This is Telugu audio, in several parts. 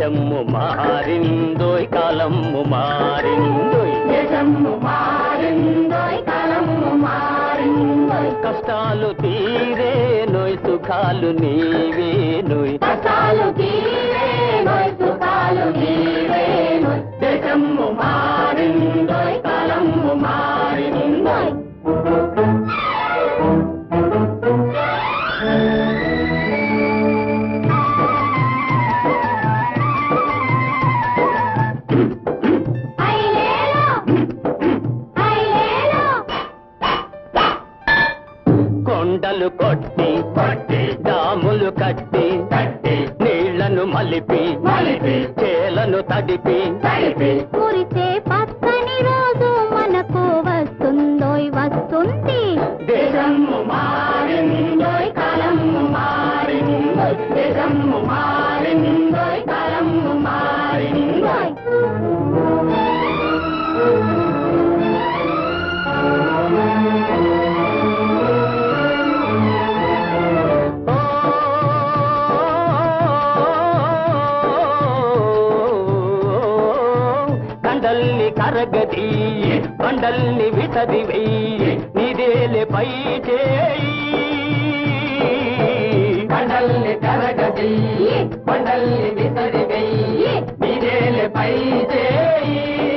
దేశము మారిందోయ్ కాలము మారిందోయ్ దేశము మారిందోయ్ కాలము మారిందోయ్ కష్టాలు తీరే నోయ్ సుఖాలు నీవే నోయ్ కష్టాలు తీరేనోయ్ సుఖాలు నీవేనోయ్ దేశము మారిందోయ్ కాలము మారిందోయ్ ఐలేలో ఐలేలో కొండలు కొట్టి కొట్టి డాములు కట్టి కట్టి నీళ్లను మలిపి మలిపి చేలను తడిపి తడిపి కురిసే పచ్చని రోజు మనకు వస్తుందోయ్ వస్తుంది దేశము మారిందోయ్ కాలము మారిందోయ్ దేశము మారిందోయ్ కాలము మారిందోయ్ కండల్ని కరగది బండల్ని విసది వెయ్యి నీదేలే పై చేయి బండల్ని కరగది బండల్ని విసరి వెయ్యి నీదేలే పై చేయి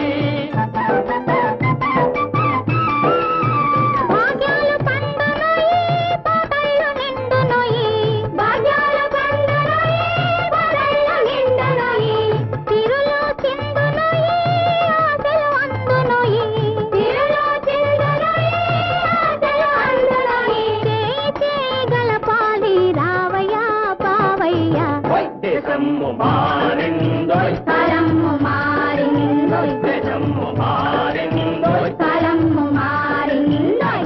భాగ్యాలు పండునోయి పాటలు నిండునోయి భాగ్యాలు పండునోయి పాటలు నిండునోయి తిరులు చిందునోయి ఆశలు అందునోయి తిరులు చిందునోయి ఆశలు అందునోయి చేయి చేయి గలపాలి రావయ్య పావయ్య ఓయ్ దేశము మారిందోయ్ కాలము మారిందోయ్ దేశము మారిందోయ్ కాలము మారిందోయ్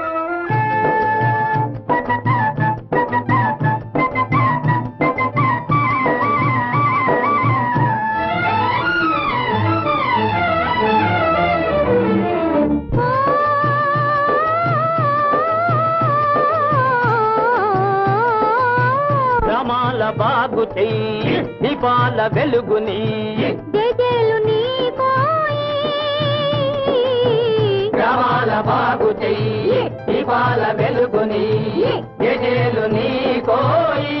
గ్రామాల బాగు చెయ్యి దీపాల వెలుగుని జేజేలు నీకోయి గ్రామాల బాగు చెయ్యి దీపాల వెలుగుని గజేలు నీ కోయి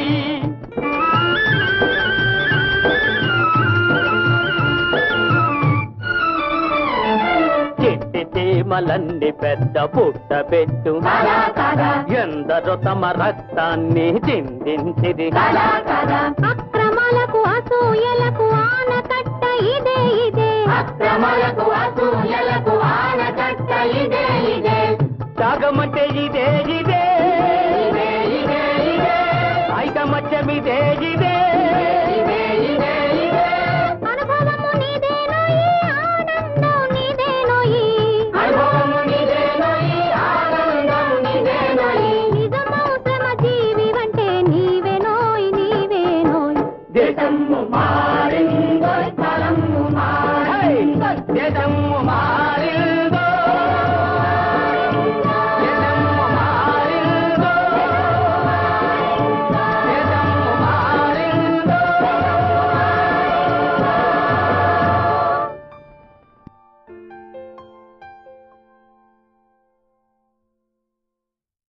చిట్టి చీమలన్ని పెద్ద పుట్ట పెట్టు కదా కదా ఎందరో తమ రక్తాన్ని చిందించిది కదా కదా అక్రమాలకు అసూయలకు ఆనకట్ట ఇదే ఇదే అక్రమలకు అసూయలకు ఆనకట్ట ఇదే ఇదే త్యాగమంటే ఇదే ఇదే ఇదే ఇదే ఇదే ఐకమత్యం ఇదే